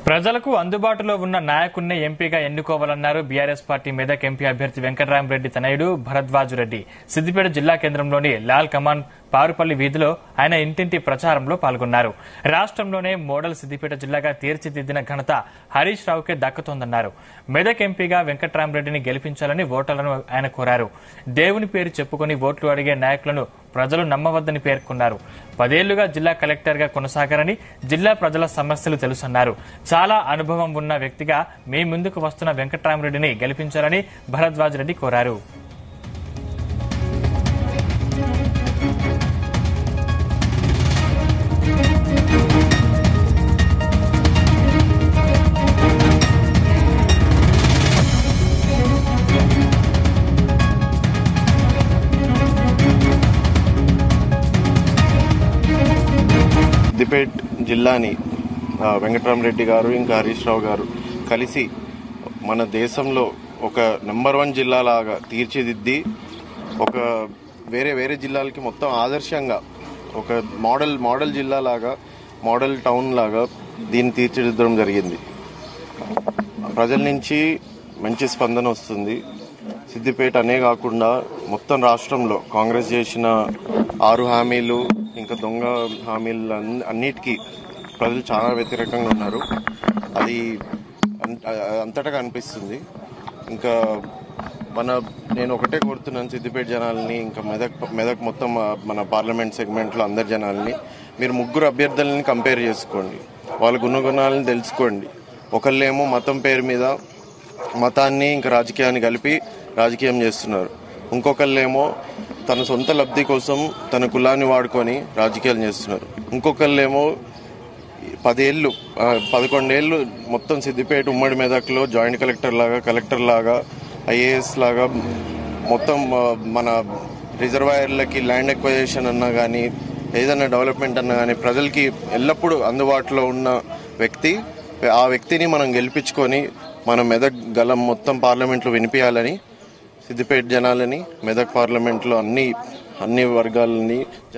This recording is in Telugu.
ప్రజలకు అందుబాటులో ఉన్న నాయకున్నే ఎంపీగా ఎన్నుకోవాలన్నారు బీఆర్ఎస్ పార్టీ మెదక్ ఎంపీ అభ్యర్థి వెంకటరామరెడ్డి తనయుడు భరద్వాజు రెడ్డి సిద్దిపేట జిల్లా కేంద్రంలోని లాల్ కమాన్ పారుపల్లి వీధిలో ఆయన ఇంటింటి ప్రచారంలో పాల్గొన్నారు రాష్ట్రంలోనే మోడల్ సిద్దిపేట జిల్లాగా తీర్చిదిద్దిన ఘనత హరీష్ రావుకే దక్కుతోందన్నారు మెదక్ ఎంపీగా వెంకట్రామరెడ్డిని గెలిపించాలని ఓటర్లను ఆయన కోరారు దేవుని పేరు చెప్పుకొని ఓట్లు అడిగే నాయకులను ప్రజలు నమ్మవద్దని పేర్కొన్నారు పదేళ్లుగా జిల్లా కలెక్టర్గా కొనసాగారని జిల్లా ప్రజల సమస్యలు తెలుసన్నారు చాలా అనుభవం ఉన్న వ్యక్తిగా మీ ముందుకు వస్తున్న వెంకట్రామరెడ్డిని గెలిపించాలని భరద్వాజ్ రెడ్డి కోరారు సిద్దిపేట్ జిల్లాని ఆ, వెంకటరామరెడ్డి గారు ఇంకా హరీష్ రావు గారు కలిసి మన దేశంలో ఒక నెంబర్ వన్ జిల్లాలాగా తీర్చిదిద్ది ఒక వేరే వేరే జిల్లాలకి మొత్తం ఆదర్శంగా ఒక మోడల్ మోడల్ జిల్లాలాగా మోడల్ టౌన్ లాగా దీన్ని తీర్చిదిద్దడం జరిగింది ప్రజల నుంచి మంచి స్పందన వస్తుంది సిద్దిపేట అనే కాకుండా మొత్తం రాష్ట్రంలో కాంగ్రెస్ చేసిన ఆరు హామీలు ఇంకా దొంగ హామీలు అన్ని- అన్నిటికీ ప్రజలు చాలా వ్యతిరేకంగా ఉన్నారు అది అన్- అంతటా కనిపిస్తుంది ఇంకా మన నేను ఒకటే కోరుతున్నాను సిద్దిపేట జనాల్ని ఇంకా మెదక్ మెదక్ మొత్తం ఆ, మన పార్లమెంట్ సెగ్మెంట్లో అందరి జనాల్ని మీరు ముగ్గురు అభ్యర్థులని కంపేర్ చేసుకోండి వాళ్ళ గుణగుణాలను తెలుసుకోండి ఒకళ్ళేమో మతం పేరు మీద మతాన్ని ఇంకా రాజకీయాన్ని కలిపి రాజకీయం చేస్తున్నారు ఇంకొకళ్ళేమో తన సొంత లబ్ధి కోసం తన కులాన్ని వాడుకొని రాజకీయాలు చేస్తున్నారు ఇంకొకళ్ళేమో పదేళ్ళు ఆ, పదకొండేళ్ళు మొత్తం సిద్దిపేట ఉమ్మడి మెదక్లో జాయింట్ కలెక్టర్ లాగా కలెక్టర్ లాగా ఐఏఎస్ లాగా మొత్తం ఆ, మన రిజర్వాయర్లకి ల్యాండ్ ఎక్వైజేషన్ అన్నా కానీ ఏదైనా డెవలప్మెంట్ అన్నా కానీ ప్రజలకి ఎల్లప్పుడూ అందుబాటులో ఉన్న వ్యక్తి ఆ వ్యక్తిని మనం గెలిపించుకొని మన మెదక్ గలం మొత్తం పార్లమెంట్లో వినిపించాలని సిద్దిపేట జనాలని మెదక్ పార్లమెంట్లో అన్ని అన్ని వర్గాలని